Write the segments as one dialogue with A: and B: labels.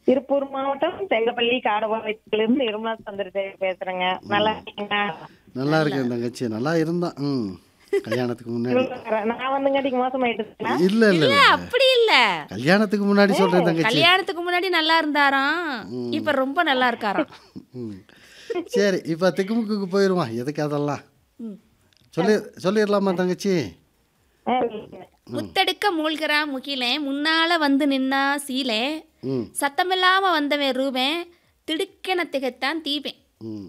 A: திருப்பூர் மாவட்டம் செங்கப்பள்ளி காடபாளையத்திலிருந்து நிர்மலா சந்திர பேசுறேங்க நல்லா இருக்கீங்களா
B: நல்லா இருக்கேன் தங்கச்சி நல்லா இருந்தான் ம் கல்யாணத்துக்கு முன்னாடி
A: நான் வந்துங்காட்டிக்கு மோசமாயிட்டுங்களா
B: இல்ல இல்ல
C: இல்ல அப்படி இல்ல
B: கல்யாணத்துக்கு முன்னாடி சொல்றேன் தங்கச்சி
C: கல்யாணத்துக்கு முன்னாடி நல்லா இருந்தாராம் இப்ப ரொம்ப நல்லா இருக்காராம்
B: ம் சரி இப்போ திக்குமுக்குக்கு போயிடுவான் எதுக்கு அதெல்லாம் சொல்லி சொல்லிடலாமா தங்கச்சி
C: முத்தெடுக்க மூழ்கிறா முகிலே முன்னால வந்து நின்னா சீலே
B: ம்
C: சத்தமில்லாம வந்தவன் ரூபன் திடுக்கென திகைத்தான் தீபன்
B: ம்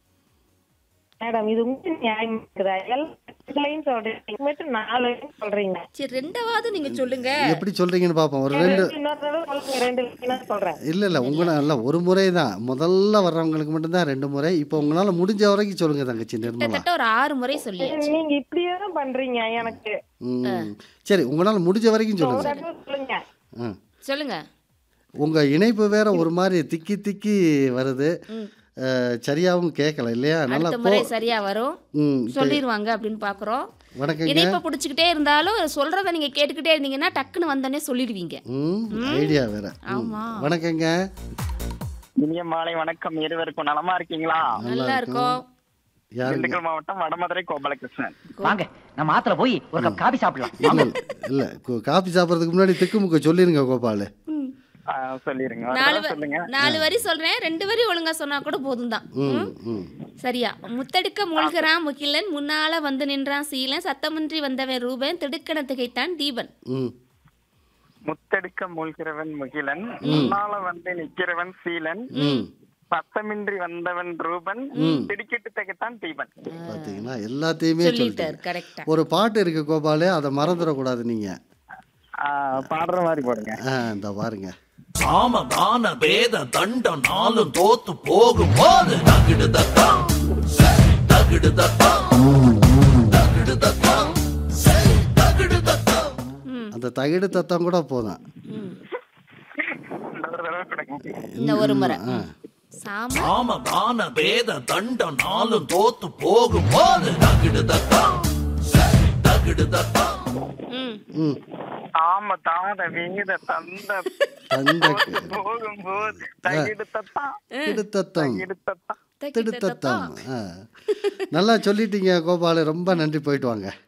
A: மேடம் இது உங்களுக்கு நியாயம் இருக்குதா எல்லாத்தையும் சொல்றீங்க மட்டும் நாலு line சொல்றீங்க
C: சரி ரெண்டாவது நீங்க சொல்லுங்க
B: எப்படி சொல்றீங்கன்னு பார்ப்போம் ஒரு ரெண்டு
A: இன்னொரு தடவை சொல்லுங்க ரெண்டு line ஆ சொல்றேன்
B: இல்லை இல்லை உங்களை இல்லை ஒரு முறை தான் முதல்ல வர்றவங்களுக்கு மட்டும்தான் ரெண்டு முறை இப்போ உங்களால் முடிஞ்ச வரைக்கும் சொல்லுங்க தங்கச்சி நிர்மலா
C: கிட்டத்தட்ட ஒரு ஆறு முறை சொல்லி
A: நீங்க இப்படியே தான் பண்றீங்க எனக்கு
B: ம் சரி உங்களால் முடிஞ்ச வரைக்கும்
A: ஒரு
B: சொல்லுங்க
A: தடவை சொல்லுங்க
B: ம்
C: சொல்லுங்க
B: உங்கள் இணைப்பு வேற ஒரு மாதிரி திக்கி திக்கி வருது அஹ், சரியாவும் கேட்கல இல்லையா நல்லா
C: அடுத்த
B: போ
C: முறை சரியா வரும்
B: ம்
C: சொல்லிடுவாங்க அப்படின்னு பாக்குறோம்
B: வணக்கங்க
C: இணைப்பை பிடிச்சிக்கிட்டே இருந்தாலும் சொல்றத நீங்க கேட்டுக்கிட்டே இருந்தீங்கன்னா டக்குன்னு வந்தோடனே சொல்லிடுவீங்க
B: ம் ஐடியா வேற ம்.
C: ஆமா.
B: வணக்கங்க
D: இனிய மாலை வணக்கம் இருவருக்கும் நலமா இருக்கீங்களா
C: நல்லா இருக்கும்
B: யாருங்க
D: திண்டுக்கல் மாவட்டம் வடமதுரை கோபாலகிருஷ்ணன்
E: வாங்க நம்ம ஆத்துல போய் ஒரு கப் காபி சாப்பிடலாம்
B: இல்லை இல்லை காஃபி சாப்பிட்றதுக்கு முன்னாடி திக்குமுக்க சொல்லிருங்க கோபால்
D: ஆ, சொல்லிருங்க ஒரு
C: நாலு
D: தடவை
C: வ-
D: சொல்லுங்க
C: நாலு வரி சொல்றேன் ரெண்டு வரி ஒழுங்கா சொன்னா கூட போதும் தான்
B: ம் ம்
C: சரியா முத்தெடுக்க மூழ்கிறான் முகிலன் முன்னால வந்து நின்றான் சீலன் சத்தமின்றி வந்தவன் ரூபன் திடுக்கென திகைத்தான் தீபன்
B: ம்
D: முத்தெடுக்க மூழ்கிறவன் முகிலன் முன்னால வந்து நிக்கிறவன் சீலன்
B: ம்
D: சத்தமின்றி வந்தவன் ரூபன் திடுக்கிட்டு தகத்தான் தீபன்
B: பார்த்தீங்கன்னா எல்லாத்தையுமே
C: சொல்லிட்டார்
B: சொல்லிட்டாரு
C: கரெக்டா
B: ஒரு பாட்டு இருக்கு கோபாலு அதை மறந்துடக்கூடாது நீங்க
D: ஆ, பாடுற மாதிரி போடுங்க
B: ஆ இந்த பாருங்க
F: சாமதான வேத தண்டம் நாளும் தோத்து போகும் போது தகிடுதத்தான் தகிடுதத்தான் தகிடுதத்தான் தகிடுதத்தான்
B: அந்த தகிடு தத்தம் கூட போதும்
D: இந்த ஒரு தடவை கொடுங்க
C: இந்த ஒரு முறை
B: ஆ
C: சாம
F: சாமதான வேத தண்டம் நாளும் தோத்து போகும் போது தகிடுதத்தான் தகிடுதத்தான்
C: ம்
B: ம்
D: ஆம தாத வேத தந்த
B: தந்த
D: போகும்போது தகிடுத்தான்
B: கிடுத்தத்தம்
D: தகிடுத்தான்
B: திடுத்தத்தம் ஆ நல்லா சொல்லிட்டீங்க கோபாலு ரொம்ப நன்றி போயிட்டு வாங்க